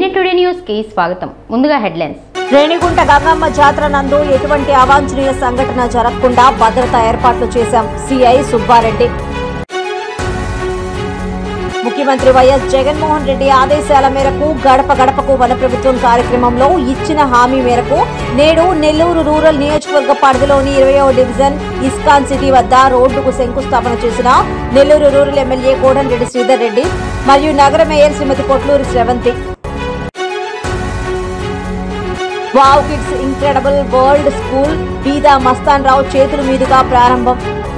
AP today news కి స్వాగతం ముందుగా హెడ్లైన్స్ రేణిగుంట గంగమ్మ జాతర నందు ఎటువంటి అవాంఛనీయ సంఘటన జరగకుండా భద్రతా ఏర్పాట్లు చేశాం సిఐ సుబ్బారెడ్డి ముఖ్యమంత్రి వైఎస్ జగన్మోహన్ రెడ్డి ఆదేశాల మేరకు గడప గడపకు వన ప్రభుత్వం కార్యక్రమంలో ఇచ్చిన హామీ మేరకు నేడు నెల్లూరు రూరల్ నియోజకవర్గ పరిధిలోని ఇరవయో డివిజన్ ఇస్కాన్ సిటీ వద్ద రోడ్డుకు శంకుస్థాపన చేసిన నెల్లూరు రూరల్ ఎమ్మెల్యే కోటంరెడ్డి శ్రీధర్ రెడ్డి మరియు నగర మేయర్ శ్రీమతి Kotluri Sravanthi wow kids incredible world school Beeda Mastan Rao చేతుల మీదుగా ప్రారంభం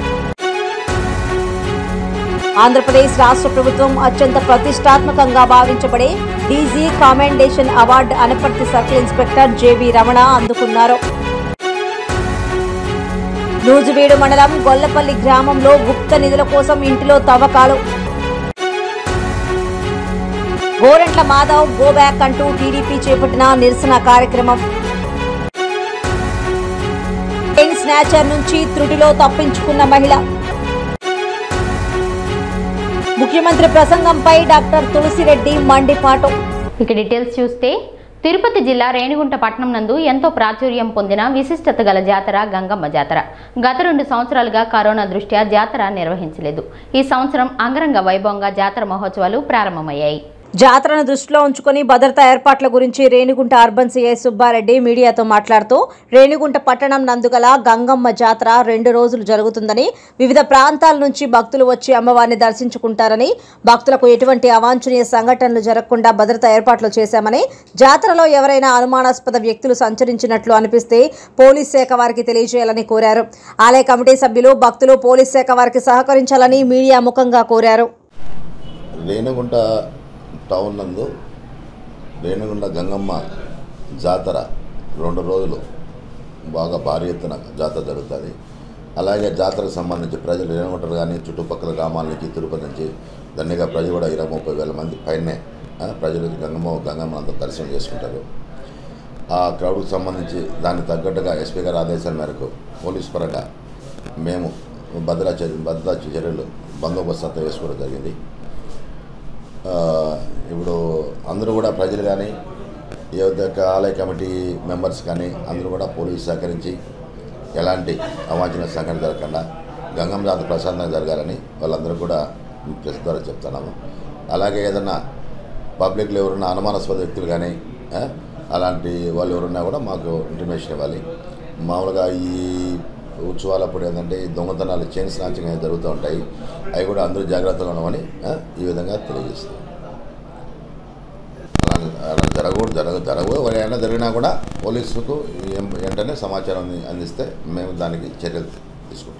ఆంధ్రప్రదేశ్ రాష్ట్ర ప్రభుత్వం అత్యంత ప్రతిష్టాత్మకంగా భావించబడే DG commendation award Anaparthi circle inspector JV Ramana అందుకున్నారు నూజువీడు మండలం గొల్లపల్లి గ్రామంలో గుప్త నిధుల కోసం ఇంటిలో తవ్వకాలు గోరెంట్ల మాధవ్ గో బ్యాక్ అంటూ టీడీపీ చేపట్టిన నిరసన కార్యక్రమం చైన్ స్నాచర్ నుంచి త్రుటిలో తప్పించుకున్న మహిళ ముఖ్యమంత్రి ప్రసంగంపై డాక్టర్ తులసిరెడ్డి మండిపాటు ఇక డీటెయిల్స్ చూస్తే తిరుపతి జిల్లా రేణిగుంట పట్టణం నందు ఎంతో ప్రాచుర్యం పొందిన విశిష్టత గల జాతర గంగమ్మ జాతర గత రెండు సంవత్సరాలుగా కరోనా దృష్ట్యా జాతర నిర్వహించలేదు ఈ సంవత్సరం అంగరంగ వైభవంగా జాతర మహోత్సవాలు ప్రారంభమయ్యాయి జాతరను దృష్టిలో ఉంచుకొని భద్రతా ఏర్పాట్ల గురించి రేణిగుంట అర్బన్ సిఐ సుబ్బారెడ్డి మీడియాతో మాట్లాడుతూ రేణిగుంట పట్టణం నందుగల గంగమ్మ జాతర రెండు రోజులు జరుగుతుందని వివిధ ప్రాంతాల నుంచి భక్తులు వచ్చి అమ్మవారిని దర్శించుకుంటారని భక్తులకు ఎటువంటి అవాంఛనీయ సంఘటనలు జరగకుండా భద్రతా ఏర్పాట్లు చేశామని జాతరలో ఎవరైనా అనుమానాస్పద వ్యక్తులు సంచరించినట్లు అనిపిస్తే పోలీస్ శాఖ వారికి తెలియజేయాలని కోరారు ఆలయ కమిటీ సభ్యులు భక్తులు పోలీస్ శాఖ వారికి సహకరించాలని మీడియా ముఖంగా కోరారు రేణుగుంట టౌన్ నందు రేణుగుంట గంగమ్మ జాతర రెండు రోజులు బాగా భారీ ఎత్తున జాతర జరుగుతుంది అలాగే జాతరకు సంబంధించి ప్రజలు రేణుగుంటలు కానీ చుట్టుపక్కల గ్రామాల నుంచి తిరుపతి నుంచి దండిగా ప్రజలు కూడా ఇరవై ముప్పై వేల మంది పైనే ఆ, ప్రజలు గంగమ్మ గంగమ్మ అంతా దర్శనం చేసుకుంటారు ఆ క్రౌడ్కి సంబంధించి దానికి తగ్గట్టుగా ఎస్పీ గారి ఆదేశాల మేరకు పోలీస్ పరంగా మేము భద్రా చర్య భద్రతా చర్యలు బందోబస్తు అంతా వేసుకోవడం జరిగింది ఆ, ఇప్పుడు అందరూ కూడా ప్రజలు కానీ ఈ యొక్క ఆలయ కమిటీ మెంబర్స్ కానీ అందరూ కూడా పోలీసు సహకరించి ఎలాంటి అవాంఛనీయ సంఘటన జరగకుండా గంగమ్మ జాతర ప్రశాంతంగా జరగాలని వాళ్ళందరూ కూడా ప్రెస్ ద్వారా చెప్తున్నాము అలాగే ఏదన్నా పబ్లిక్లో ఎవరున్నా అనుమానాస్పద వ్యక్తులు కానీ ఆ, అలాంటి వాళ్ళు ఎవరున్నా కూడా మాకు ఇంటిమేషన్ ఇవ్వాలి మామూలుగా ఈ ఉత్సవాలప్పుడు ఏంటంటే ఈ దొంగతనాలు చైన్ స్నాచింగ్ అనేవి జరుగుతూ ఉంటాయి అవి కూడా అందరూ జాగ్రత్తగా ఉండమని ఆ, ఈ విధంగా తెలియజేస్తాం అలా అలా జరగకూడదు జరగ జరగవు ఏమైనా జరిగినా కూడా పోలీసులకు ఏం- వెంటనే సమాచారం అంది- అందిస్తే మేము దానికి చర్యలు తీసుకుంటాం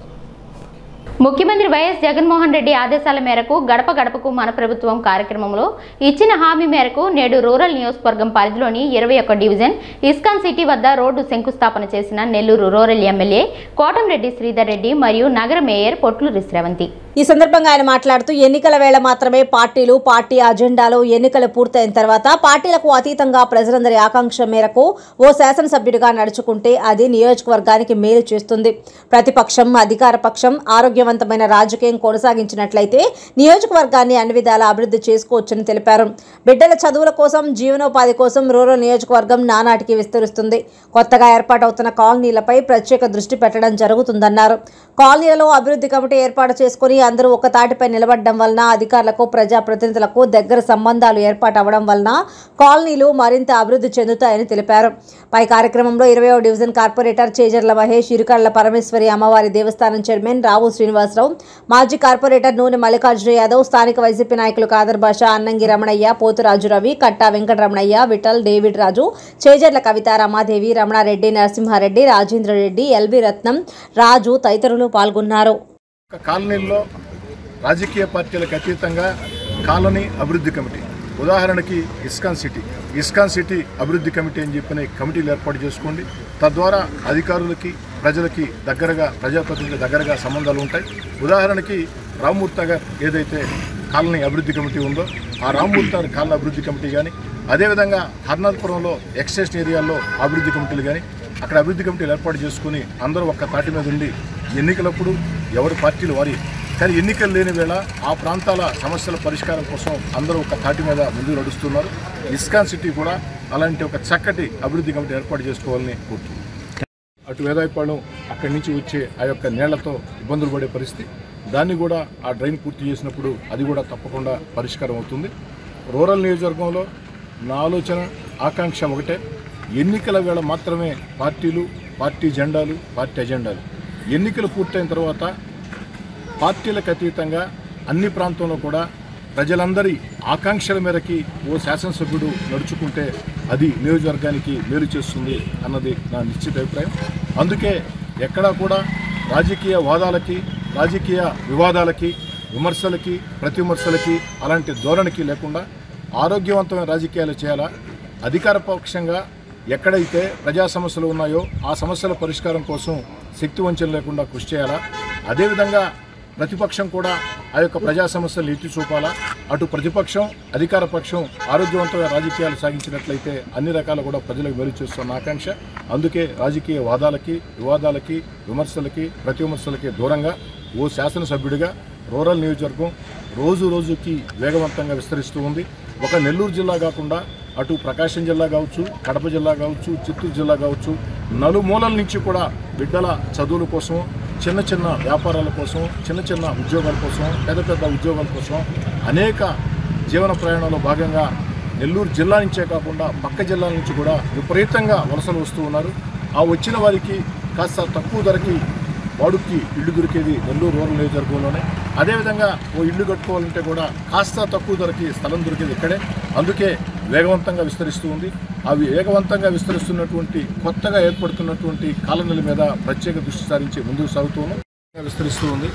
ముఖ్యమంత్రి వైఎస్ జగన్మోహన్ రెడ్డి ఆదేశాల మేరకు గడప గడపకు మన ప్రభుత్వం కార్యక్రమంలో ఇచ్చిన హామీ మేరకు నేడు రూరల్ నియోజకవర్గం పరిధిలోని ఇరవై ఒక్క డివిజన్ ఇస్కాన్ సిటీ వద్ద రోడ్డు శంకుస్థాపన చేసిన నెల్లూరు రూరల్ ఎమ్మెల్యే కోటంరెడ్డి శ్రీధర్ రెడ్డి మరియు నగర మేయర్ పొట్లూరి శ్రవంతి ఈ సందర్భంగా ఆయన మాట్లాడుతూ ఎన్నికల వేళ మాత్రమే పార్టీలు పార్టీ అజెండాలు ఎన్నికలు పూర్తయిన తర్వాత పార్టీలకు అతీతంగా ప్రజలందరి ఆకాంక్ష మేరకు ఓ శాసనసభ్యుడిగా నడుచుకుంటే అది నియోజకవర్గానికి మేలు చేస్తుంది ప్రతిపక్షం అధికార పక్షం ఆరోగ్యవంతమైన రాజకీయం కొనసాగించినట్లయితే నియోజకవర్గాన్ని అన్ని విధాలా అభివృద్ధి చేసుకోవచ్చని తెలిపారు బిడ్డల చదువుల కోసం జీవనోపాధి కోసం రూరల్ నియోజకవర్గం నానాటికి విస్తరిస్తుంది కొత్తగా ఏర్పాటవుతున్న కాలనీలపై ప్రత్యేక దృష్టి పెట్టడం జరుగుతుందన్నారు కాలనీలలో అభివృద్ధి కమిటీ ఏర్పాటు చేసుకుని అందరూ ఒక తాటిపై నిలబడడం వలన అధికారులకు ప్రజాప్రతినిధులకు దగ్గర సంబంధాలు ఏర్పాటు అవ్వడం వలన కాలనీలు మరింత అభివృద్ధి చెందుతాయని తెలిపారు పై కార్యక్రమంలో ఇరవయో డివిజన్ కార్పొరేటర్ చేజర్ల మహేష్ ఇరుకళ్ల పరమేశ్వరి అమ్మవారి దేవస్థానం చైర్మన్ రావు శ్రీనివాసరావు మాజీ కార్పొరేటర్ నూనె మల్లికార్జున యాదవ్ స్థానిక వైసీపీ నాయకులు కాదర్ భాష అన్నంగి రమణయ్య పోతురాజు రవి కట్టా వెంకటరమణయ్య విఠల్ డేవిడ్ రాజు చేజర్ల కవిత రమాదేవి రమణారెడ్డి నరసింహారెడ్డి రాజేంద్ర రెడ్డి ఎల్వి రత్నం రాజు తదితరులు పాల్గొన్నారు ఒక కాలనీల్లో రాజకీయ పార్టీలకు అతీతంగా కాలనీ అభివృద్ధి కమిటీ ఉదాహరణకి ఇస్కాన్ సిటీ ఇస్కాన్ సిటీ అభివృద్ధి కమిటీ అని చెప్పిన కమిటీలు ఏర్పాటు చేసుకోండి తద్వారా అధికారులకి ప్రజలకి దగ్గరగా ప్రజాప్రతినిధుల దగ్గరగా సంబంధాలు ఉంటాయి ఉదాహరణకి రామ్మూర్తి నగర్ ఏదైతే కాలనీ అభివృద్ధి కమిటీ ఉందో ఆ రామ్మూర్తి నగర్ కాలనీ అభివృద్ధి కమిటీ కానీ అదేవిధంగా హర్నాథపురంలో ఎక్స్టెన్షన్ ఏరియాల్లో అభివృద్ధి కమిటీలు కానీ అక్కడ అభివృద్ధి కమిటీలు ఏర్పాటు చేసుకుని అందరూ ఒక్క తాటి మీద ఉండి ఎన్నికలప్పుడు ఎవరి పార్టీలు వారి కానీ ఎన్నికలు లేని వేళ ఆ ప్రాంతాల సమస్యల పరిష్కారం కోసం అందరూ ఒక తాటి మీద ముందుకు నడుస్తున్నారు ఇస్కాన్ సిటీ కూడా అలాంటి ఒక చక్కటి అభివృద్ధి కమిటీ ఏర్పాటు చేసుకోవాలని కోరుతున్నాను అటు వేదాయపాలెం అక్కడి నుంచి వచ్చే ఆ యొక్క నీళ్లతో ఇబ్బందులు పడే పరిస్థితి దాన్ని కూడా ఆ డ్రైన్ పూర్తి చేసినప్పుడు అది కూడా తప్పకుండా పరిష్కారం అవుతుంది రూరల్ నియోజకవర్గంలో నా ఆలోచన ఆకాంక్ష ఒకటే ఎన్నికల వేళ మాత్రమే పార్టీలు పార్టీ జెండాలు పార్టీ అజెండాలు ఎన్నికలు పూర్తయిన తర్వాత పార్టీలకు అతీతంగా అన్ని ప్రాంతంలో కూడా ప్రజలందరి ఆకాంక్షల మేరకి ఓ శాసనసభ్యుడు నడుచుకుంటే అది నియోజకవర్గానికి మేలు చేస్తుంది అన్నది నా నిశ్చిత అభిప్రాయం అందుకే ఎక్కడా కూడా రాజకీయ వాదాలకి రాజకీయ వివాదాలకి విమర్శలకి ప్రతివిమర్శలకి అలాంటి ధోరణికి లేకుండా ఆరోగ్యవంతమైన రాజకీయాలు చేయాలా అధికార పక్షంగా ఎక్కడైతే ప్రజా సమస్యలు ఉన్నాయో ఆ సమస్యల పరిష్కారం కోసం శక్తి వంచన లేకుండా కృషి చేయాలా అదేవిధంగా ప్రతిపక్షం కూడా ఆ యొక్క ప్రజా సమస్యలు ఎత్తి చూపాలా అటు ప్రతిపక్షం అధికార పక్షం ఆరోగ్యవంతమైన రాజకీయాలు సాగించినట్లయితే అన్ని రకాల కూడా ప్రజలకు మేలు చేస్తున్న ఆకాంక్ష అందుకే రాజకీయ వాదాలకి వివాదాలకి విమర్శలకి ప్రతి విమర్శలకి దూరంగా ఓ శాసనసభ్యుడిగా రూరల్ నియోజకవర్గం రోజు రోజుకి వేగవంతంగా విస్తరిస్తూ ఉంది ఒక నెల్లూరు జిల్లా కాకుండా అటు ప్రకాశం జిల్లా కావచ్చు కడప జిల్లా కావచ్చు చిత్తూరు జిల్లా కావచ్చు నలుమూలల నుంచి కూడా బిడ్డల చదువుల కోసం చిన్న చిన్న వ్యాపారాల కోసం చిన్న చిన్న ఉద్యోగాల కోసం పెద్ద పెద్ద ఉద్యోగాల కోసం అనేక జీవన ప్రయాణంలో భాగంగా నెల్లూరు జిల్లా నుంచే కాకుండా పక్క జిల్లాల నుంచి కూడా విపరీతంగా వలసలు వస్తూ ఉన్నారు ఆ వచ్చిన వారికి కాస్త తక్కువ ధరకి వాడుకి ఇల్లు దొరికేది నెల్లూరు రూరల్ నియోజకవర్గంలోనే అదేవిధంగా ఓ ఇల్లు కట్టుకోవాలంటే కూడా కాస్త తక్కువ ధరకి స్థలం దొరికేది ఇక్కడే అందుకే వేగవంతంగా విస్తరిస్తూ ఉంది అవి వేగవంతంగా విస్తరిస్తున్నటువంటి కొత్తగా ఏర్పడుతున్నటువంటి కాలనీల మీద ప్రత్యేక దృష్టి సారించి ముందుకు సాగుతూను విస్తరిస్తూ ఉంది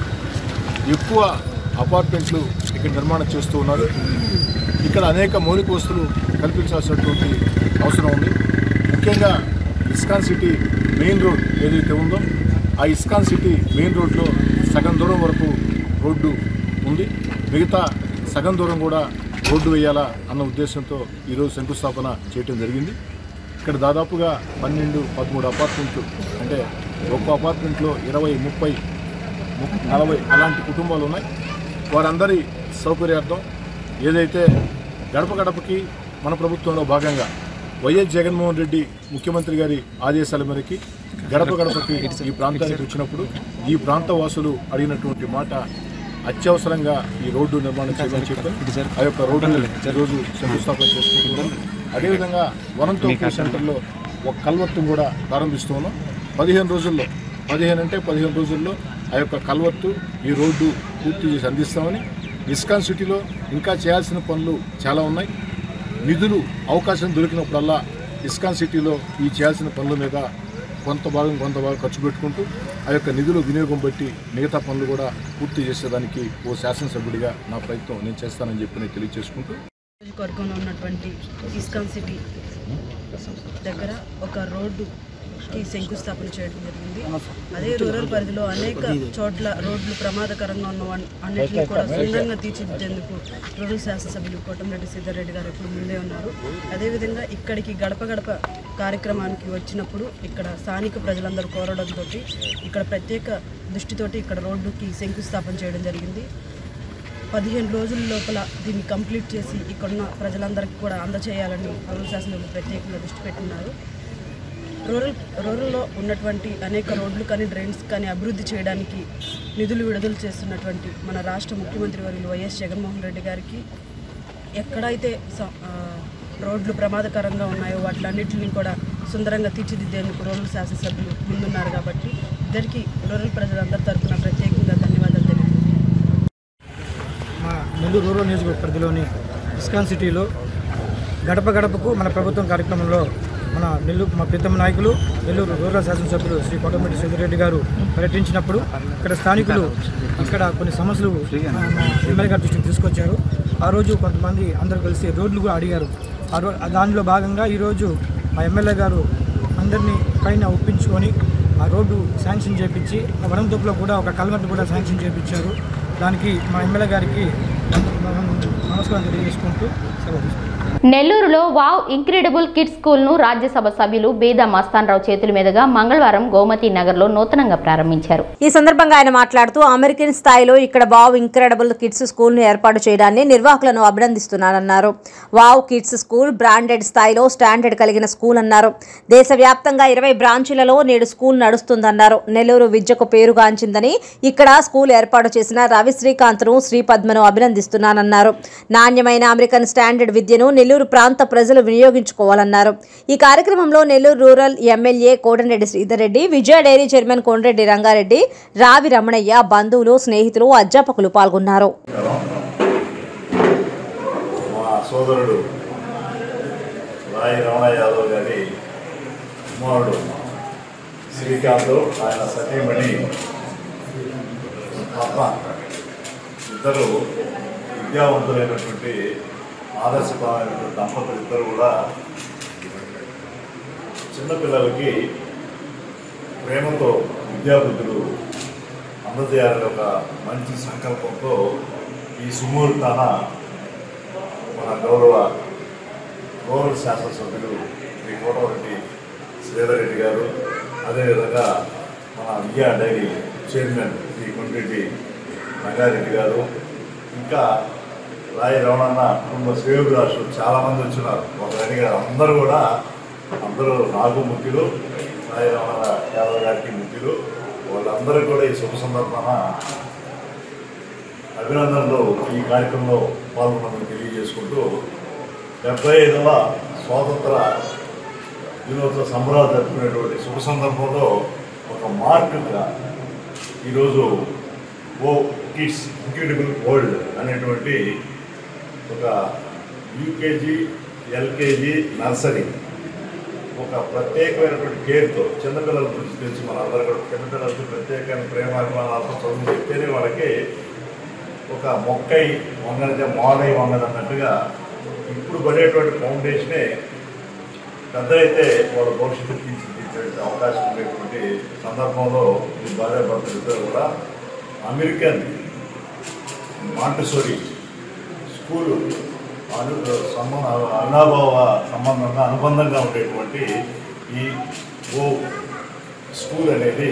ఎక్కువ అపార్ట్మెంట్లు ఇక్కడ నిర్మాణం చేస్తూ ఉన్నారు ఇక్కడ అనేక మౌలిక వస్తువులు కల్పించాల్సినటువంటి అవసరం ఉంది ముఖ్యంగా ఇస్కాన్ సిటీ మెయిన్ రోడ్ ఏదైతే ఉందో ఆ ఇస్కాన్ సిటీ మెయిన్ రోడ్లో సగం దూరం వరకు రోడ్డు ఉంది మిగతా సగం దూరం కూడా రోడ్డు వేయాలా అన్న ఉద్దేశంతో ఈరోజు శంకుస్థాపన చేయటం జరిగింది ఇక్కడ దాదాపుగా పన్నెండు పదమూడు అపార్ట్మెంట్లు అంటే ఒక్క అపార్ట్మెంట్లో ఇరవై ముప్పై ము- నలభై అలాంటి కుటుంబాలు ఉన్నాయి వారందరి సౌకర్యార్థం ఏదైతే గడప గడపకి మన ప్రభుత్వంలో భాగంగా వైఎస్ జగన్మోహన్ రెడ్డి ముఖ్యమంత్రి గారి ఆదేశాల మేరకి గడప గడపకి ఈ ప్రాంతానికి వచ్చినప్పుడు ఈ ప్రాంత వాసులు అడిగినటువంటి మాట అత్యవసరంగా ఈ రోడ్డు నిర్మాణం చేయమని చెప్పారు ఆ యొక్క రోడ్డు ఈరోజు శంకుస్థాపన చేసుకుంటున్నాం అదేవిధంగా వనంతో సెంటర్లో ఒక కల్వర్తు కూడా ప్రారంభిస్తూ ఉన్నాం పదిహేను రోజుల్లో పదిహేను అంటే పదిహేను రోజుల్లో ఆ యొక్క కల్వర్తు ఈ రోడ్డు పూర్తి చేసి అందిస్తామని ఇస్కాన్ సిటీలో ఇంకా చేయాల్సిన పనులు చాలా ఉన్నాయి నిధులు అవకాశం దొరికినప్పుడల్లా ఇస్కాన్ సిటీలో ఈ చేయాల్సిన పనుల మీద కొంత భాగం కొంత భాగం ఖర్చు పెట్టుకుంటూ ఆ యొక్క నిధులు వినియోగం బట్టి మిగతా పనులు కూడా పూర్తి చేసేదానికి ఓ శాసనసభ్యుడిగా నా ప్రయత్నం నేను చేస్తానని చెప్పి నేను తెలియజేసుకుంటూ నియోజకవర్గంలో ఉన్నటువంటి ఇస్కాన్ సిటీ దగ్గర ఒక రోడ్డుకి శంకుస్థాపన చేయడం జరిగింది అదే రూరల్ పరిధిలో అనేక చోట్ల రోడ్లు ప్రమాదకరంగా ఉన్న వాన్- అన్నిటిని కూడా సుందరంగా తీర్చిదిద్దేందుకు రూరల్ శాసనసభ్యులు కోటంరెడ్డి సిద్ధారెడ్డి గారు ఎప్పుడు ముందే ఉన్నారు అదేవిధంగా ఇక్కడికి గడప గడప కార్యక్రమానికి వచ్చినప్పుడు ఇక్కడ స్థానిక ప్రజలందరూ కోరడంతో ఇక్కడ ప్రత్యేక దృష్టితోటి ఇక్కడ రోడ్డుకి శంకుస్థాపన చేయడం జరిగింది పదిహేను రోజుల లోపల దీన్ని కంప్లీట్ చేసి ఇక్కడున్న ప్రజలందరికీ కూడా అందచేయాలని రూరల్ శాసనసభ్యులు ప్రత్యేకంగా దృష్టి పెట్టినారు రూరల్ రూరల్లో ఉన్నటువంటి అనేక రోడ్లు కానీ డ్రైన్స్ కానీ అభివృద్ధి చేయడానికి నిధులు విడుదల చేస్తున్నటువంటి మన రాష్ట్ర ముఖ్యమంత్రి వర్యులు వైఎస్ జగన్మోహన్ రెడ్డి గారికి ఎక్కడైతే స- ఆ, రోడ్లు ప్రమాదకరంగా ఉన్నాయో వాటిలన్నింటినీ కూడా సుందరంగా తీర్చిదిద్దేందుకు రూరల్ శాసనసభ్యులు ముందున్నారు కాబట్టి ఇద్దరికి రూరల్ ప్రజలందరి తరఫున ప్రత్యేకంగా ధన్యవాదాలు తెలియజేస్తున్నాను మా నెల్లూరు రూరల్ నియోజకవర్గ పరిధిలోని ఇస్కాన్ సిటీలో గడప గడపకు మన ప్రభుత్వం కార్యక్రమంలో మన నెల్లూరు మా ప్రీతమ నాయకులు నెల్లూరు రూరల్ శాసనసభ్యులు శ్రీ కోటమిటి సుధిరెడ్డి గారు పర్యటించినప్పుడు ఇక్కడ స్థానికులు ఇక్కడ కొన్ని సమస్యలు మా ఎమ్మెల్యే గారి దృష్టికి తీసుకొచ్చారు ఆ రోజు కొంతమంది అందరూ కలిసి రోడ్లు కూడా అడిగారు ఆ రో దానిలో భాగంగా ఈరోజు మా ఎమ్మెల్యే గారు అందరినీ పైన ఒప్పించుకొని ఆ రోడ్డు శాంక్షన్ చేపించి ఆ వనంతోపులో కూడా ఒక కల్వర్ట్ కూడా శాంక్షన్ చేపించారు దానికి మా ఎమ్మెల్యే గారికి నమస్కారం తెలియజేసుకుంటూ సెలవు తీసుకుంటాం నెల్లూరులో వావ్ ఇంక్రెడిబుల్ కిడ్స్ స్కూల్ ను రాజ్యసభ సభ్యులు బేదా మస్తాన్రావు చేతుల మీదుగా మంగళవారం గోమతి నగర్ లో నూతనంగా ప్రారంభించారు ఈ సందర్భంగా ఆయన మాట్లాడుతూ అమెరికన్ స్థాయిలో ఇక్కడ వావ్ ఇంక్రెడిబుల్ కిడ్స్ స్కూల్ ను ఏర్పాటు చేయడాన్ని నిర్వాహకులను అభినందిస్తున్నానన్నారు వావ్ కిడ్స్ స్కూల్ బ్రాండెడ్ స్థాయిలో స్టాండర్డ్ కలిగిన స్కూల్ అన్నారు దేశవ్యాప్తంగా ఇరవై బ్రాంచీలలో నేడు స్కూల్ నడుస్తుందన్నారు నెల్లూరు విద్యకు పేరుగాంచిందని ఇక్కడ స్కూల్ ఏర్పాటు చేసిన రవి శ్రీకాంత్ను శ్రీపద్మను అభినందిస్తున్నానన్నారు నాణ్యమైన అమెరికన్ స్టాండర్డ్ విద్యను నెల్లూరు ప్రాంత ప్రజలు వినియోగించుకోవాలన్నారు ఈ కార్యక్రమంలో Nellore rural MLA Kotamreddy Sridhar Reddy Vijaya dairy chairman Konareddy Rangareddy Ravi Ramanaiah బంధువులు స్నేహితులు అధ్యాపకులు పాల్గొన్నారు మా సోదరుడు రాయి రమణ యాదవ్ గారి కుమారుడు శ్రీకాంత్ ఆయన సతీమణి పద్మ ఇద్దరు విద్యావంతులైనటువంటి ఆదర్శపరమైనటువంటి దంపతులు ఇద్దరు కూడా చిన్నపిల్లలకి ప్రేమతో విద్యాబుద్ధులు అందజేయాలని ఒక మంచి సంకల్పంతో ఈ సుమూర్తాన మన గౌరవ రూరల్ శాసనసభ్యులు శ్రీ కోటవరెడ్డి శ్రీధర్ రెడ్డి గారు అదేవిధంగా మన విద్యా డైరీ చైర్మన్ శ్రీ కొండ్రెడ్డి రంగారెడ్డి గారు ఇంకా రాయి రమణన్న కుటుంబ శ్రేయోభిలాషులు చాలామంది వచ్చినారు ఒక గారు అందరూ కూడా అందరూ నాకు ముఖ్యులు రాయి రమణ యాదవ్ గారికి ముఖ్యులు వాళ్ళందరూ కూడా ఈ శుభ సందర్భాన అభినందనలు ఈ కార్యక్రమంలో పాల్గొన్నదని తెలియజేసుకుంటూ డెబ్బై ఐదవ స్వాతంత్ర దినోత్సవ సంబరాలు జరుపుకునేటువంటి శుభ సందర్భంలో ఒక మార్కుగా ఈరోజు ఓ కిడ్స్ ఇంక్రెడిబుల్ వరల్డ్ అనేటువంటి ఒక యూకేజీ ఎల్కేజీ నర్సరీ ఒక ప్రత్యేకమైనటువంటి కేర్తో చిన్నపిల్లల గురించి తెలిసి మన అందరూ కూడా చిన్నపిల్లలకి ప్రత్యేకమైన ప్రేమాభిమానాలతో చదువు చెప్తేనే వాళ్ళకి ఒక మొక్కై వంగనిదే మానై వంగదు అన్నట్టుగా ఇప్పుడు పడేటువంటి ఫౌండేషనే పెద్ద అయితే వాళ్ళ భవిష్యత్తు తీర్చిదిద్దే అవకాశం ఉండేటువంటి సందర్భంలో ఈ భార్యాభర్తలు ఇద్దరు కూడా అమెరికన్ మాంటసోరి స్కూలు అను సంబంధ అనాభావ సంబంధంగా అనుబంధంగా ఉండేటువంటి ఈ ఓ స్కూల్ అనేది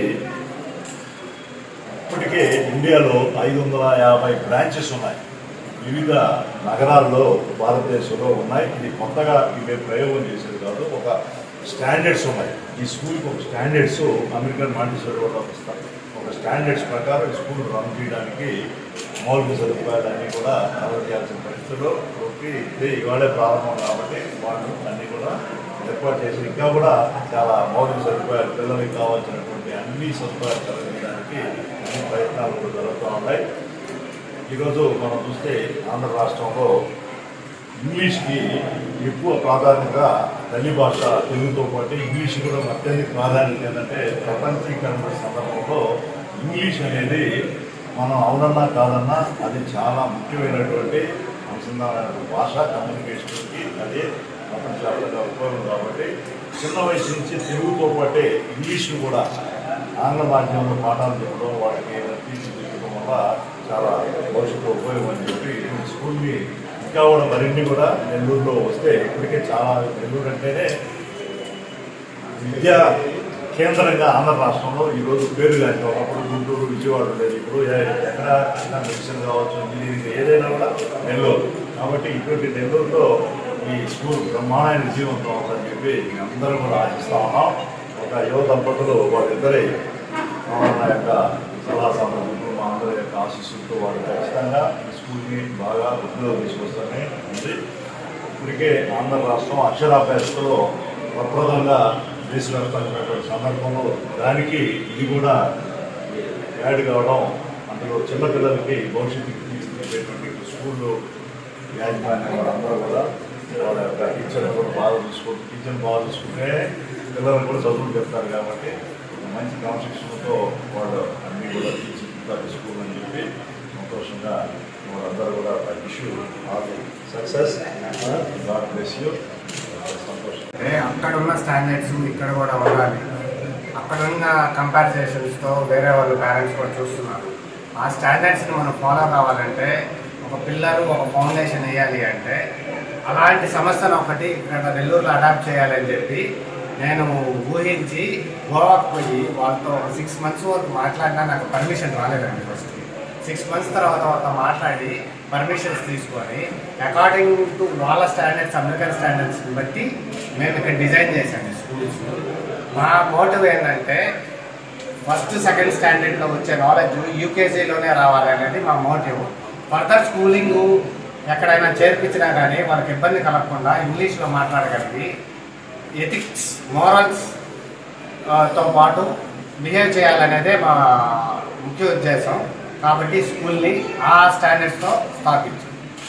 ఇప్పటికే ఇండియాలో ఐదు వందల యాభై బ్రాంచెస్ ఉన్నాయి వివిధ నగరాల్లో భారతదేశంలో ఉన్నాయి ఇది కొత్తగా ఇవే ప్రయోగం చేసేది కాదు ఒక స్టాండర్డ్స్ ఉన్నాయి ఈ స్కూల్కి ఒక స్టాండర్డ్స్ అమెరికన్ మాంటిసోరి వాళ్ళు ఇస్తారు ఒక స్టాండర్డ్స్ ప్రకారం ఈ స్కూల్ రన్ చేయడానికి మౌలిక సదుపాయాలన్నీ కూడా కవర్ చేయాల్సిన పరిస్థితుల్లో ఒకటి ఇదే ఇవాళే ప్రారంభం కాబట్టి వాళ్ళు అన్నీ కూడా ఏర్పాటు చేసి ఇంకా కూడా చాలా మౌలిక సదుపాయాలు పిల్లలకి కావాల్సినటువంటి అన్ని సదుపాయాలు కలగడానికి అన్ని ప్రయత్నాలు కూడా జరుగుతూ ఉన్నాయి ఈరోజు మనం చూస్తే ఆంధ్ర రాష్ట్రంలో ఇంగ్లీష్కి ఎక్కువ ప్రాధాన్యత తల్లి భాష తెలుగుతో పాటు ఇంగ్లీష్ కూడా అత్యధిక ప్రాధాన్యత ఏంటంటే ప్రపంచీకరణ సందర్భంలో ఇంగ్లీష్ అనేది మనం అవునన్నా కాదన్నా అది చాలా ముఖ్యమైనటువంటి అనుసంధానమైన భాష కమ్యూనికేషన్కి అది ప్రపంచవ్యాప్తంగా ఉపయోగం కాబట్టి చిన్న వయసు నుంచి తెలుగుతో పాటే ఇంగ్లీష్ను కూడా ఆంగ్ల మాధ్యమంలో పాఠాలు చెప్పడం వాళ్ళకి తీర్చిదిద్దడం వల్ల చాలా భవిష్యత్తు ఉపయోగం అని చెప్పి ఇటువంటి స్కూల్ని ఇంకా కూడా మరిన్ని కూడా నెల్లూరులో వస్తే ఇప్పటికే చాలా నెల్లూరు అంటేనే విద్యా కేంద్రంగా ఆంధ్ర రాష్ట్రంలో ఈరోజు పేరు కానీ ఒకప్పుడు గుంటూరు విజయవాడ ఉండేది ఇప్పుడు ఏ- ఎక్కడ చిన్న మెడిసిన్ కావచ్చు ఇంజనీరింగ్ ఏదైనా కూడా నెల్లూరు కాబట్టి ఇటువంటి నెల్లూరులో ఈ స్కూల్ బ్రహ్మాండమైన విజయవంతం అవుతుందని చెప్పి అందరం కూడా ఆశిస్తా ఉన్నాం ఒక యువ దంపతులు వాళ్ళిద్దరే మా యొక్క సలహా సంబంధించిన మా అందరి యొక్క ఆశీస్సులతో వాళ్ళు ఖచ్చితంగా ఈ స్కూల్ని బాగా వృద్ధిలో తీసుకొస్తారని ఉంది ఇప్పటికే ఆంధ్ర రాష్ట్రం అక్షరాభ్యాసంలో ప్రప్రదంగా దేశవ్యాప్తంగా సందర్భంలో దానికి ఇది కూడా యాడ్ కావడం అందులో చిన్నపిల్లలకి భవిష్యత్తుకి తీర్చిదిద్దేటువంటి స్కూళ్ళు యాజమాన్యం వాళ్ళందరూ కూడా వాళ్ళ యొక్క టీచర్ కూడా బాగా చూసుకుంటూ టీచర్ బాగా చూసుకుంటే పిల్లలకు కూడా చదువులు చెప్తారు కాబట్టి ఒక మంచి క్రమశిక్షణతో వాళ్ళు అన్నీ కూడా తీర్చిదిద్దారు స్కూల్ అని చెప్పి సంతోషంగా వాళ్ళందరూ కూడా wish you all success God bless you సంతోషం అంటే అక్కడ ఉన్న స్టాండర్డ్స్ ఇక్కడ కూడా ఉండాలి అక్కడ ఉన్న కంపారిజేషన్స్తో వేరే వాళ్ళు పేరెంట్స్ కూడా చూస్తున్నారు ఆ స్టాండర్డ్స్ని మనం ఫాలో కావాలంటే ఒక పిల్లలు ఒక ఫౌండేషన్ వేయాలి అంటే అలాంటి సంస్థను ఒకటి ఇక్కడ నెల్లూరులో అడాప్ట్ చేయాలని చెప్పి నేను ఊహించి గోవాకు పోయి వాళ్ళతో సిక్స్ మంత్స్ వరకు మాట్లాడినా నాకు పర్మిషన్ రాలేదండి ఫస్ట్ సిక్స్ మంత్స్ తర్వాత వాళ్ళతో మాట్లాడి పర్మిషన్స్ తీసుకొని అకార్డింగ్ టు వాళ్ళ స్టాండర్డ్స్ అమెరికన్ స్టాండర్డ్స్ని బట్టి మేము ఇక్కడ డిజైన్ చేశాను స్కూల్స్ మా మోటివ్ ఏంటంటే ఫస్ట్ సెకండ్ స్టాండర్డ్లో వచ్చే నాలెడ్జ్ యూకేజీలోనే రావాలి అనేది మా మోటివ్ ఫర్దర్ స్కూలింగ్ ఎక్కడైనా చేర్పించినా కానీ వాళ్ళకి ఇబ్బంది కలగకుండా ఇంగ్లీష్లో మాట్లాడగలిగి ఎథిక్స్ మోరల్స్ తో పాటు బిహేవ్ చేయాలనేదే మా ముఖ్య ఉద్దేశం కాబట్టి స్కూల్ని ఆ స్టాండర్డ్స్తో స్థాపించాం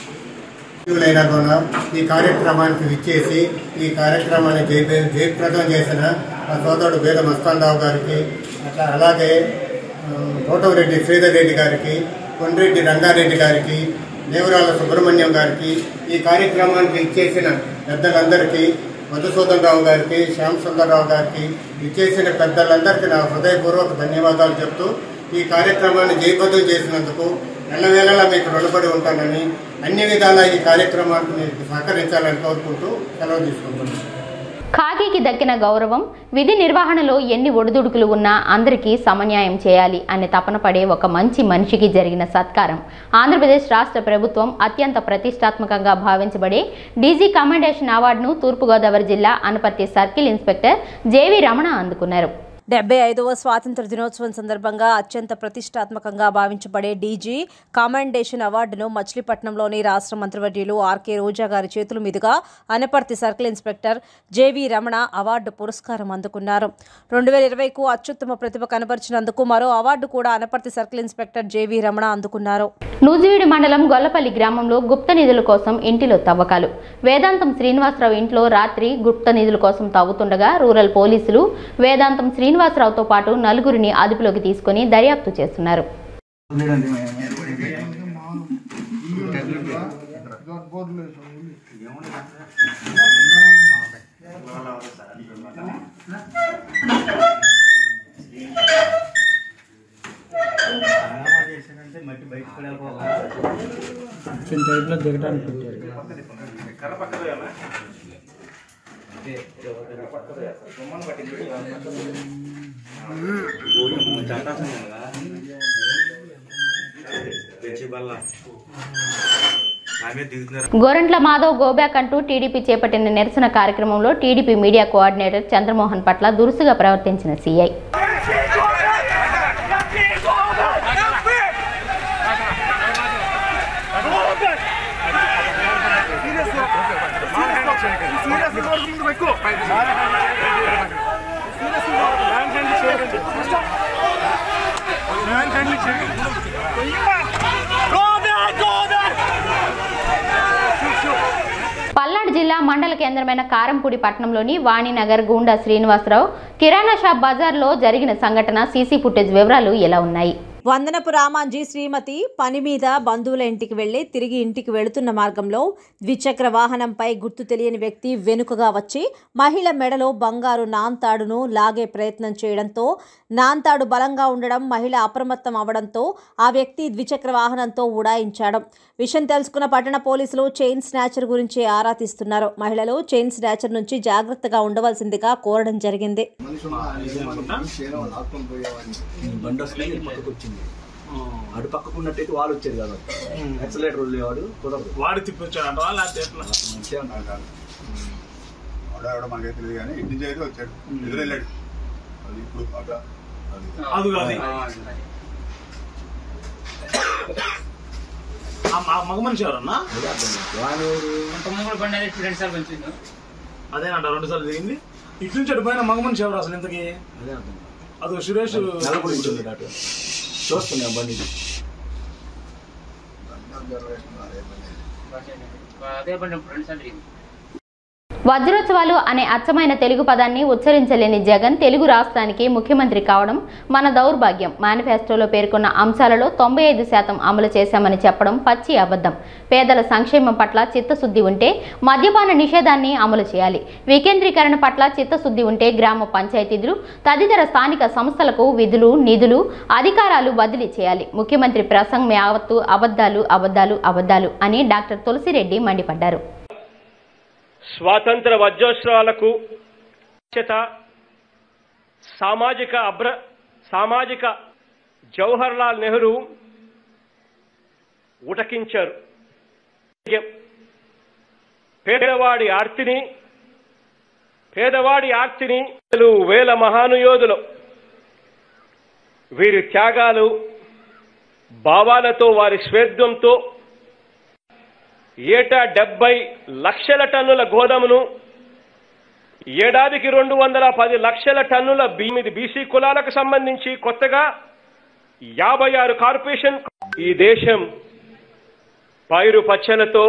అయినా కూడా ఈ కార్యక్రమానికి విచ్చేసి ఈ కార్యక్రమాన్ని జయ జయప్రదం చేసిన మా సోదరుడు వేద మస్తానరావు గారికి అట్లా అలాగే ఆ, కోటమిరెడ్డి శ్రీధర్ రెడ్డి గారికి కొండ్రెడ్డి రంగారెడ్డి గారికి దేవరాల సుబ్రహ్మణ్యం గారికి ఈ కార్యక్రమానికి ఇచ్చేసిన పెద్దలందరికీ మధుసూదన్ రావు గారికి శ్యామ్ సుందర్రావు గారికి ఇచ్చేసిన పెద్దలందరికీ నా హృదయపూర్వక ధన్యవాదాలు చెప్తూ ఈ కార్యక్రమాన్ని జయప్రదం చేసినందుకు ఎల్లవేళలా మీకు రుణపడి ఉంటానని అన్ని విధాలా ఈ కార్యక్రమానికి మీకు సహకరించాలని కోరుకుంటూ సెలవు తీసుకుంటున్నాను ఖాకీకి దక్కిన గౌరవం విధి నిర్వహణలో ఎన్ని ఒడిదుడుకులు ఉన్నా అందరికీ సమన్యాయం చేయాలి అనే తపన పడే ఒక మంచి మనిషికి జరిగిన సత్కారం ఆంధ్రప్రదేశ్ రాష్ట్ర ప్రభుత్వం అత్యంత ప్రతిష్టాత్మకంగా భావించబడే డీజీ కమెండేషన్ అవార్డును తూర్పుగోదావరి జిల్లా Anaparthi circle inspector JV Ramana అందుకున్నారు డెబ్బై ఐదవ స్వాతంత్ర దినోత్సవం సందర్భంగా అత్యంత ప్రతిష్టాత్మకంగా భావించబడే డీజీ కామెండేషన్ అవార్డును మచిలీపట్నంలోని రాష్ట్ర మంత్రివర్యులు ఆర్కే రోజా గారి చేతుల మీదుగా Anaparthi circle inspector JV Ramana award పురస్కారం అందుకున్నారు రెండు వేల ఇరవైకు అత్యుత్తమ ప్రతిభ కనబరిచినందుకు మరో అవార్డు కూడా Anaparthi circle inspector JV Ramana అందుకున్నారు నూజివీడు మండలం గొల్లపల్లి గ్రామంలో గుప్త నిధుల కోసం ఇంటిలో తవ్వకాలు వేదాంతం శ్రీనివాసరావు ఇంట్లో రాత్రి గుప్త నిధుల కోసం తవ్వుతుండగా రూరల్ పోలీసులు వేదాంతం శ్రీనివాసరావుతో పాటు నలుగురిని అదుపులోకి తీసుకుని దర్యాప్తు చేస్తున్నారు చిన్న టైప్లో దిగడానికి పెట్టారు గోరంట్ల మాధవ్ గోబ్యాక్ అంటూ టీడీపీ చేపట్టిన నిరసన కార్యక్రమంలో టీడీపీ మీడియా కోఆర్డినేటర్ చంద్రమోహన్ పట్ల దురుసుగా ప్రవర్తించిన సీఐ పల్నాడు జిల్లా మండల కేంద్రమైన కారంపూడి పట్టణంలోని వాణినగర్ గూండా శ్రీనివాసరావు కిరాణా షాప్ బజార్లో జరిగిన సంఘటన సీసీ ఫుటేజ్ వివరాలు ఎలా ఉన్నాయి వందనపు రామాంజీ శ్రీమతి పని మీద బంధువుల ఇంటికి వెళ్లి తిరిగి ఇంటికి వెళుతున్న మార్గంలో ద్విచక్ర వాహనంపై గుర్తు తెలియని వ్యక్తి వెనుకగా వచ్చి మహిళ మెడలో బంగారు నాంతాడును లాగే ప్రయత్నం చేయడంతో నాంతాడు బలంగా ఉండడం మహిళ అప్రమత్తం అవడంతో ఆ వ్యక్తి ద్విచక్ర వాహనంతో ఉడాయించాడు విషయం తెలుసుకున్న పట్టణ పోలీసులు చైన్ స్నాచర్ గురించి ఆరా తీస్తున్నారు మహిళలు చైన్ స్నాచర్ నుంచి జాగ్రత్తగా ఉండవలసిందిగా కోరడం జరిగింది బండి వస్తే ఈ పక్కకు వచ్చింది అటు పక్కకు ఉన్నట్టయితే వాళ్ళు వచ్చారు కదా ఎక్సలేటర్ వదిలేవాడు కుదరదు వాడు తిప్పొచ్చాడు లేకపోతే ఎట్లా మంచిగా ఉన్నాడు. ఎవడో మనకైతే తెలియదు కానీ ఇంటి నుంచి అయితే వచ్చాడు ఎదురెళ్ళాడు అది ఇప్పుడు అట్లా అది కాదు ఆ మ- మగ మనిషి ఎవరన్నా అదేనంట రెండు సార్లు దిగింది ఇటు నుంచి అటు పైన మగ మనిషి ఎవరు అసలు ఇంతకి అదే అర్థం కాదు. అది సురేష్ నలుగురు ఉంటుంది అటు చూస్తున్నా బండి వజ్రోత్సవాలు అనే అచ్చమైన తెలుగు పదాన్ని ఉచ్చరించలేని జగన్ తెలుగు రాష్ట్రానికి ముఖ్యమంత్రి కావడం మన దౌర్భాగ్యం మేనిఫెస్టోలో పేర్కొన్న అంశాలలో తొంభై ఐదు శాతం అమలు చేశామని చెప్పడం పచ్చి అబద్ధం పేదల సంక్షేమం పట్ల చిత్తశుద్ధి ఉంటే మద్యపాన నిషేధాన్ని అమలు చేయాలి వికేంద్రీకరణ పట్ల చిత్తశుద్ధి ఉంటే గ్రామ పంచాయతీలు తదితర స్థానిక సంస్థలకు విధులు నిధులు అధికారాలు బదిలీ చేయాలి ముఖ్యమంత్రి ప్రసంగం యావత్తు అబద్ధాలు అబద్ధాలు అబద్ధాలు అని డాక్టర్ తులసిరెడ్డి మండిపడ్డారు స్వాతంత్ర వజ్రోత్సవాలకు బాధ్యత సామాజిక అభ్ర సామాజిక జవహర్ లాల్ నెహ్రూ ఉటకించారు పేదవాడి ఆర్తిని పేదవాడి ఆర్తిని వేల మహానుయోధులు వీరి త్యాగాలు భావాలతో వారి స్వేద్యంతో ఏటా డెబ్బై లక్షల టన్నుల గోధుమను ఏడాదికి రెండు వందల పది లక్షల టన్నుల బీమిది బీసీ కులాలకు సంబంధించి కొత్తగా యాభై ఆరు కార్పొరేషన్ ఈ దేశం పైరు పచ్చలతో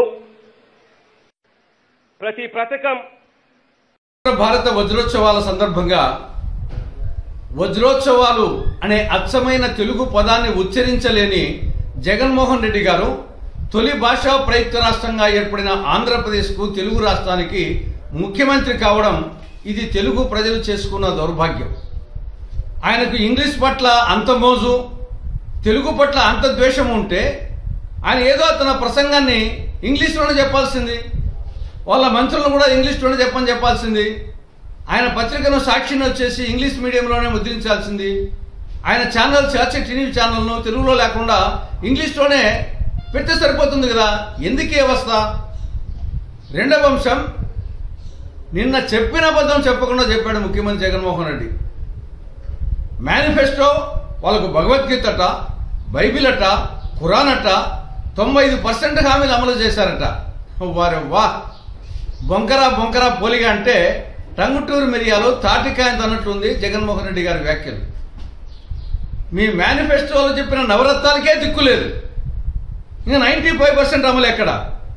ప్రతి పథకం భారత వజ్రోత్సవాల సందర్భంగా వజ్రోత్సవాలు అనే అచ్చమైన తెలుగు పదాన్ని ఉచ్చరించలేని జగన్మోహన్ రెడ్డి గారు తొలి భాషా ప్రయుక్త రాష్ట్రంగా ఏర్పడిన ఆంధ్రప్రదేశ్కు తెలుగు రాష్ట్రానికి ముఖ్యమంత్రి కావడం ఇది తెలుగు ప్రజలు చేసుకున్న దౌర్భాగ్యం ఆయనకు ఇంగ్లీష్ పట్ల అంత మోజు తెలుగు పట్ల అంత ద్వేషం ఉంటే ఆయన ఏదో తన ప్రసంగాన్ని ఇంగ్లీష్లోనే చెప్పాల్సింది వాళ్ళ మంత్రులను కూడా ఇంగ్లీష్లోనే చెప్పని చెప్పాల్సింది ఆయన పత్రికను సాక్షిని వచ్చేసి ఇంగ్లీష్ మీడియంలోనే ముద్రించాల్సింది ఆయన ఛానల్ చర్చ టీవీ ఛానల్ను తెలుగులో లేకుండా ఇంగ్లీష్లోనే పెడితే సరిపోతుంది కదా ఎందుకు ఈ అవస్థ రెండవ అంశం నిన్న చెప్పిన అబద్ధం చెప్పకుండా చెప్పాడు ముఖ్యమంత్రి జగన్మోహన్ రెడ్డి మేనిఫెస్టో వాళ్ళకు భగవద్గీత అట బైబిల్ అట ఖురాన్ అట తొంభై ఐదు పర్సెంట్ హామీలు అమలు చేశారట వారే వా బొంకరా బొంకరా పోలిగా అంటే టంగుటూరు మిరియాలు తాటికాయంత అన్నట్లుంది జగన్మోహన్ రెడ్డి గారి వ్యాఖ్యలు మీ మేనిఫెస్టోలో చెప్పిన నవరత్నాలకే దిక్కులేదు ఇంకా నైంటీ ఫైవ్ పర్సెంట్ అమలు ఎక్కడ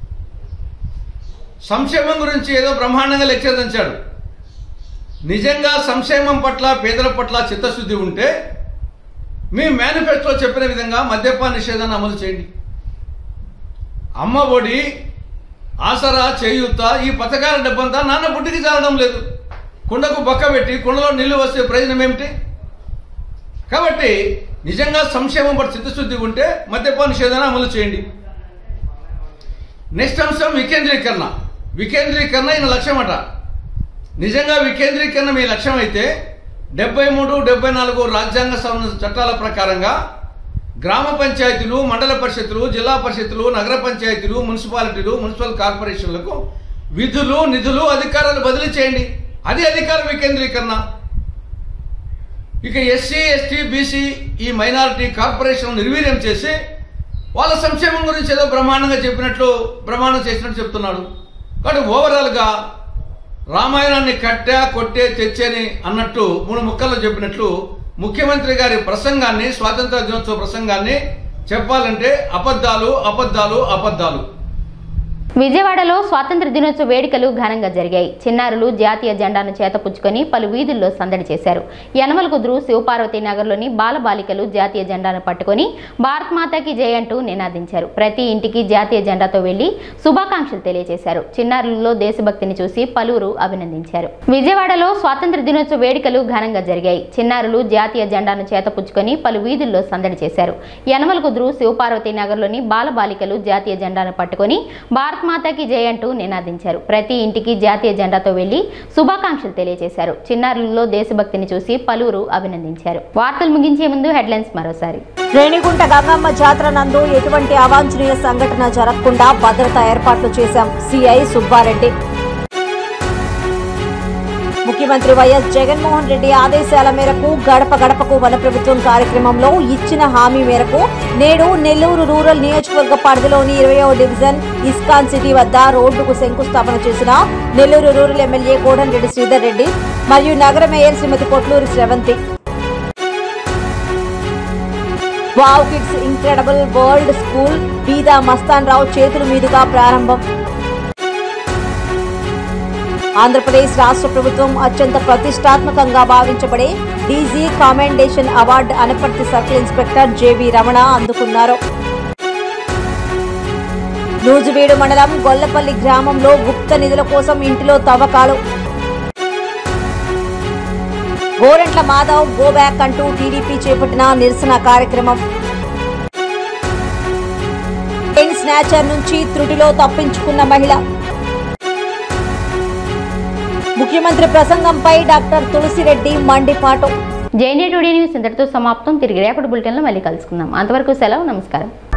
సంక్షేమం గురించి ఏదో బ్రహ్మాండంగా లెక్చర్ దంచాడు నిజంగా సంక్షేమం పట్ల పేదల పట్ల చిత్తశుద్ధి ఉంటే మీ మేనిఫెస్టో చెప్పిన విధంగా మద్యపాన నిషేధాన్ని అమలు చేయండి అమ్మ ఒడి ఆసరా చేయూత ఈ పథకాల డబ్బంతా నాన్న పుట్టికి చాలడం లేదు కుండకు బక్క పెట్టి కుండలో నీళ్లు వస్తే ప్రయోజనం ఏమిటి కాబట్టి నిజంగా సంక్షేమం పట్ల చిత్తశుద్ధి ఉంటే మద్యపాన నిషేధాన్ని అమలు చేయండి నెక్స్ట్ అంశం వికేంద్రీకరణ వికేంద్రీకరణ ఈయన లక్ష్యం అట నిజంగా వికేంద్రీకరణ మీ లక్ష్యం అయితే డెబ్బై మూడు డెబ్బై నాలుగు రాజ్యాంగ సవరణ చట్టాల ప్రకారంగా గ్రామ పంచాయతీలు మండల పరిషత్తులు జిల్లా పరిషత్తులు నగర పంచాయతీలు మున్సిపాలిటీలు మున్సిపల్ కార్పొరేషన్లకు విధులు నిధులు అధికారాలు బదిలీ చేయండి అది అధికార వికేంద్రీకరణ ఇక ఎస్సీ ఎస్టీ బీసీ ఈ మైనారిటీ కార్పొరేషన్ నిర్వీర్యం చేసి వాళ్ళ సంక్షేమం గురించి ఏదో బ్రహ్మాండంగా చెప్పినట్లు బ్రహ్మాండం చేసినట్టు చెప్తున్నాడు కాబట్టి ఓవరాల్గా రామాయణాన్ని కట్టా కొట్టే తెచ్చని అన్నట్టు మూడు ముక్కల్లో చెప్పినట్లు ముఖ్యమంత్రి గారి ప్రసంగాన్ని స్వాతంత్ర దినోత్సవ ప్రసంగాన్ని చెప్పాలంటే అబద్ధాలు అబద్ధాలు అబద్ధాలు విజయవాడలో స్వాతంత్ర దినోత్సవ వేడుకలు ఘనంగా జరిగాయి చిన్నారులు జాతీయ జెండాను చేతపుచ్చుకొని పలు వీధుల్లో సందడి చేశారు యనమల కుదురు శివపార్వతి నగర్లోని బాలబాలికలు జాతీయ జెండాను పట్టుకొని భారత్ మాతాకి జై అంటూ నినాదించారు ప్రతి ఇంటికి జాతీయ జెండాతో వెళ్లి శుభాకాంక్షలు తెలియజేశారు చిన్నారులలో దేశభక్తిని చూసి పలువురు అభినందించారు విజయవాడలో స్వాతంత్ర దినోత్సవ వేడుకలు ఘనంగా జరిగాయి చిన్నారులు జాతీయ జెండాను చేతపుచ్చుకొని పలు వీధుల్లో సందడి చేశారు యనమల కుదురు శివపార్వతి నగర్లోని బాలబాలికలు జాతీయ జెండాను పట్టుకొని భారత్ మాతాకి జై అంటూ నినాదించారు ప్రతి ఇంటికి జాతీయ జెండాతో వెళ్లి శుభాకాంక్షలు తెలియజేశారు చిన్నారులలో దేశభక్తిని చూసి పలువురు అభినందించారు వార్తలు ముగించే ముందు హెడ్లైన్స్ మరోసారి రేణిగుంట గంగమ్మ జాతర నందు ఎటువంటి అవాంఛనీయ సంఘటన జరగకుండా భద్రతా ఏర్పాట్లు చేశాం సిఐ సుబ్బారెడ్డి ముఖ్యమంత్రి వైఎస్ జగన్మోహన్ రెడ్డి ఆదేశాల మేరకు గడప గడపకు వన ప్రభుత్వం కార్యక్రమంలో ఇచ్చిన హామీ మేరకు నేడు నెల్లూరు రూరల్ నియోజకవర్గ పరిధిలోని ఇరవయో డివిజన్ ఇస్కాన్ సిటీ వద్ద రోడ్డుకు శంకుస్థాపన చేసిన నెల్లూరు రూరల్ ఎమ్మెల్యే కోటంరెడ్డి శ్రీధర్ రెడ్డి మరియు నగర మేయర్ శ్రీమతి Kotluri Sravanthi wow kids incredible world school Beeda Mastan Rao చేతుల మీదుగా ప్రారంభం ఆంధ్రప్రదేశ్ రాష్ట్ర ప్రభుత్వం అత్యంత ప్రతిష్టాత్మకంగా భావించబడే DG commendation award Anaparthi circle inspector JV Ramana అందుకున్నారు నూజువీడు మండలం గొల్లపల్లి గ్రామంలో గుప్త నిధుల కోసం ఇంటిలో తవ్వకాలు గోరెంట్ల మాధవ్ గో బ్యాక్ అంటూ టీడీపీ చేపట్టిన నిరసన కార్యక్రమం చైన్ స్నాచర్ నుంచి త్రుటిలో తప్పించుకున్న మహిళ ముఖ్యమంత్రి ప్రసంగంపై డాక్టర్ తులసిరెడ్డి మండిపాటు జేఎన్ఏ టుడే న్యూస్ ఇంతటితో సమాప్తం తిరిగి రేపటి బులెటిన్లో మళ్ళీ కలుసుకుందాం అంతవరకు సెలవు నమస్కారం